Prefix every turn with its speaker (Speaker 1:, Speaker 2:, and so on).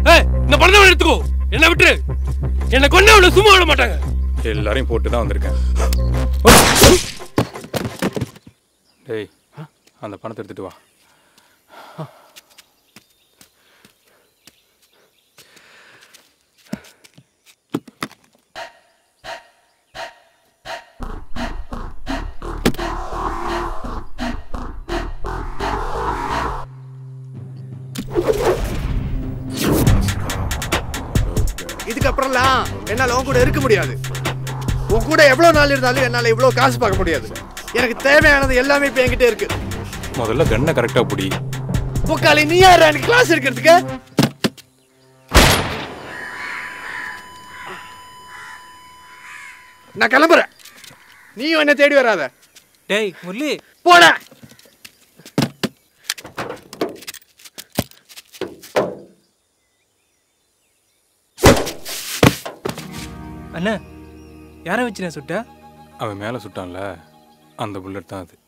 Speaker 1: ஏய் இந்த பணத்தை எடுத்துக்கோ என்ன விட்டு என்ன கொண்டு அவளை சும்மா விட மாட்டாங்க
Speaker 2: எல்லாரையும் போட்டு தான் வந்திருக்கேன் டேய் அந்த பணத்தை எடுத்துட்டு வா
Speaker 3: இதுக்கப்புறம்லாம் என்னால் உன் கூட இருக்க முடியாது உன் கூட எவ்வளோ நாள் இருந்தாலும் என்னால் இவ்வளோ காசு பார்க்க முடியாது எனக்கு தேவையானது எல்லாமே இப்போ என்கிட்ட இருக்கு
Speaker 2: முதல்ல கண்ணை கரெக்டாக பிடி
Speaker 3: முக்காலி நீ யார் எனக்கு கிளாஸ் எடுக்கிறதுக்கு நான் கிளம்புறேன் நீயும் என்ன தேடி வராத
Speaker 4: டேய் முரளி
Speaker 3: போட
Speaker 4: அண்ணா யாரை வச்சு நான் சுட்ட
Speaker 2: அவன் மேலே சுட்டான்ல அந்த புல்லட் தான் அது